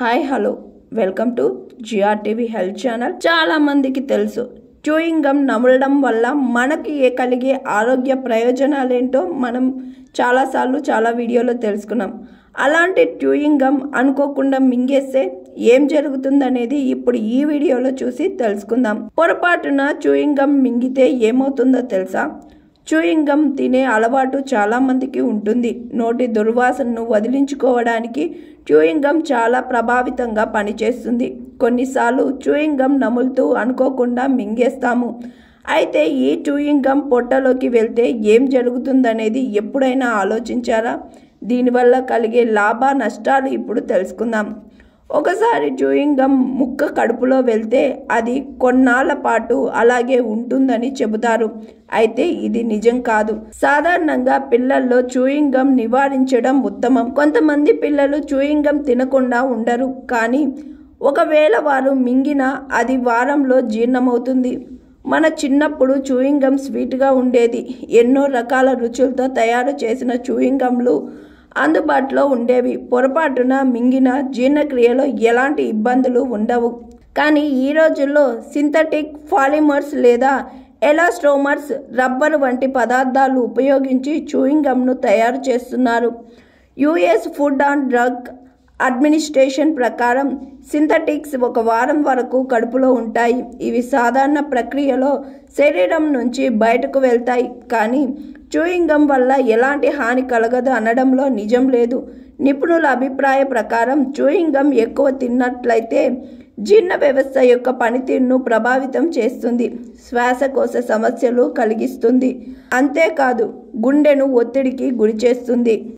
hi hello welcome to GRTV health channel చాలా మందికి తెలుసు చూయింగ్ గమ్ నమలడం వల్ల మనకి ఏ కలిగే ఆరోగ్య ప్రయోజనాలేంటో మనం చాలాసార్లు చాలా వీడియోలో తెలుసుకున్నాం అలాంటి ట్యూయింగ్ గమ్ అనుకోకుండా మింగేస్తే ఏం జరుగుతుందనేది ఇప్పుడు ఈ వీడియోలో చూసి తెలుసుకుందాం పొరపాటున చూయింగ్ గమ్ మింగితే ఏమవుతుందో తెలుసా చూయింగ్ గమ్ తినే అలవాటు చాలా మందికి ఉంటుంది నోటి దుర్వాసనను వదిలించుకోవడానికి చూయింగ్ గమ్ చాలా ప్రభావితంగా పనిచేస్తుంది కొన్నిసార్లు చూయింగ్ గమ్ నములుతూ అనుకోకుండా మింగేస్తాము అయితే ఈ చూయింగ్ గమ్ పొట్టలోకి వెళ్తే ఏం జరుగుతుందనేది ఎప్పుడైనా ఆలోచించారా దీనివల్ల కలిగే లాభ నష్టాలు ఇప్పుడు తెలుసుకుందాం ఒకసారి చూయింగ్ గమ్ ముక్క కడుపులో వెళ్తే అది కొన్నాళ్ల పాటు అలాగే ఉంటుందని చెబుతారు అయితే ఇది నిజం కాదు సాధారణంగా పిల్లల్లో చూయింగ్ గమ్ నివారించడం ఉత్తమం కొంతమంది పిల్లలు చూయింగ్ గమ్ తినకుండా ఉండరు కానీ ఒకవేళ వారు మింగినా అది వారంలో జీర్ణమవుతుంది మన చిన్నప్పుడు చూయింగ్ గమ్ స్వీట్గా ఉండేది ఎన్నో రకాల రుచులతో తయారు చేసిన చూయింగ్ గమ్లు అందుబాటులో ఉండేవి పొరపాటున మింగిన జీర్ణక్రియలో ఎలాంటి ఇబ్బందులు ఉండవు కానీ ఈ రోజుల్లో సింథటిక్ పాలిమర్స్ లేదా ఎలాస్ట్రోమర్స్ రబ్బర్ వంటి పదార్థాలు ఉపయోగించి చూయింగ్ గమ్ను తయారు చేస్తున్నారు US food and drug administration ప్రకారం సింథటిక్స్ ఒక వారం వరకు కడుపులో ఉంటాయి ఇవి సాధారణ ప్రక్రియలో శరీరం నుంచి బయటకు వెళ్తాయి కానీ చూయింగ్ గమ్ వల్ల ఎలాంటి హాని కలగదు అనడంలో నిజం లేదు నిపుణుల అభిప్రాయ ప్రకారం చూయింగ్ గమ్ ఎక్కువ తిన్నట్లయితే జీర్ణ వ్యవస్థ యొక్క పనితీరును ప్రభావితం చేస్తుంది శ్వాసకోశ సమస్యలు కలిగిస్తుంది అంతేకాదు గుండెను ఒత్తిడికి గురి చేస్తుంది